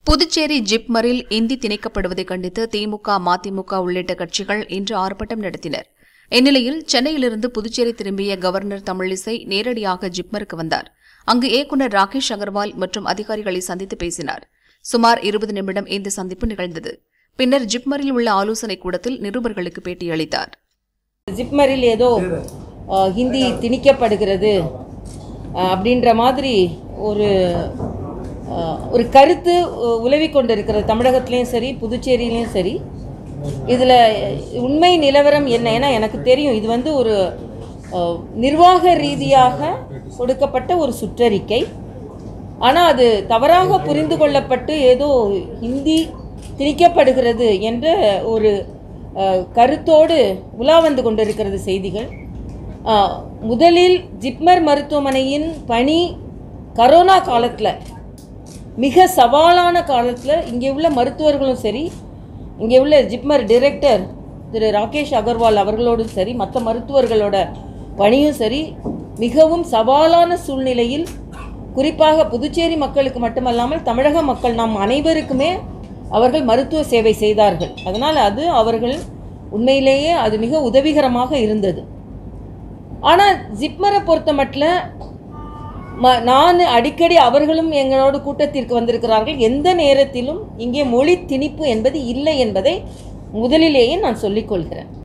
புதுச்சேரி ஜிப்மரில் இந்தி திணிக்கப்படுவதை கண்டித்து திமுக மதிமுக உள்ளிட்ட கட்சிகள் இன்று ஆர்ப்பாட்டம் நடத்தினர் இந்நிலையில் சென்னையிலிருந்து புதுச்சேரி திரும்பிய கவர்னர் தமிழிசை நேரடியாக ஜிப்மருக்கு வந்தார் அங்கு இயக்குநர் ராகேஷ் அகர்வால் மற்றும் அதிகாரிகளை சந்தித்து பேசினார் சுமார் இருபது நிமிடம் இந்த சந்திப்பு நிகழ்ந்தது பின்னர் ஜிப்மரில் உள்ள ஆலோசனைக் கூடத்தில் நிருபர்களுக்கு பேட்டியளித்தார் ஜிப்மரில் ஏதோ அஹ், ஹிந்தி திணிக்கப்படுகிறது அஹ், அப்படின்ற மாதிரி ஒரு அஹ், ஒரு கருத்து உ- உலவிக் கொண்டிருக்கிறது தமிழகத்துலேயும் சரி புதுச்சேரியிலையும் சரி இதில் உண்மை நிலவரம் என்ன ஏன்னா எனக்கு தெரியும் இது வந்து ஒரு அஹ், நிர்வாக ரீதியாக கொடுக்கப்பட்ட ஒரு சுற்றறிக்கை ஆனால் அது தவறாக புரிந்து கொள்ளப்பட்டு ஏதோ ஹிந்தி திணிக்கப்படுகிறது என்ற ஒரு அஹ், கருத்தோடு உலா வந்து கொண்டிருக்கிறது செய்திகள் அஹ், முதலில் ஜிப்மர் மருத்துவமனையின் பணி கரோனா காலத்தில் மிக சவாலான காலத்தில் இங்கே உள்ள மருத்துவர்களும் சரி இங்கே உள்ள ஜிப்மர் டைரக்டர் திரு ராகேஷ் அகர்வால் அவர்களோடும் சரி மற்ற மருத்துவர்களோட பணியும் சரி மிகவும் சவாலான சூழ்நிலையில் குறிப்பாக புதுச்சேரி மக்களுக்கு மட்டுமல்லாமல் தமிழக மக்கள் நாம் அனைவருக்குமே அவர்கள் மருத்துவ சேவை செய்தார்கள் அதனால் அது அவர்கள் உண்மையிலேயே அது மிக உதவிகரமாக இருந்தது ஆனால் ஜிப்மரை பொறுத்த மட்டும் ம நான் அடிக்கடி அவர்களும் எங்களோடு கூட்டத்திற்கு வந்திருக்கிறார்கள் எந்த நேரத்திலும் இங்கே மொழி திணிப்பு என்பது இல்லை என்பதை முதலிலேயே நான் சொல்லிக்கொள்கிறேன்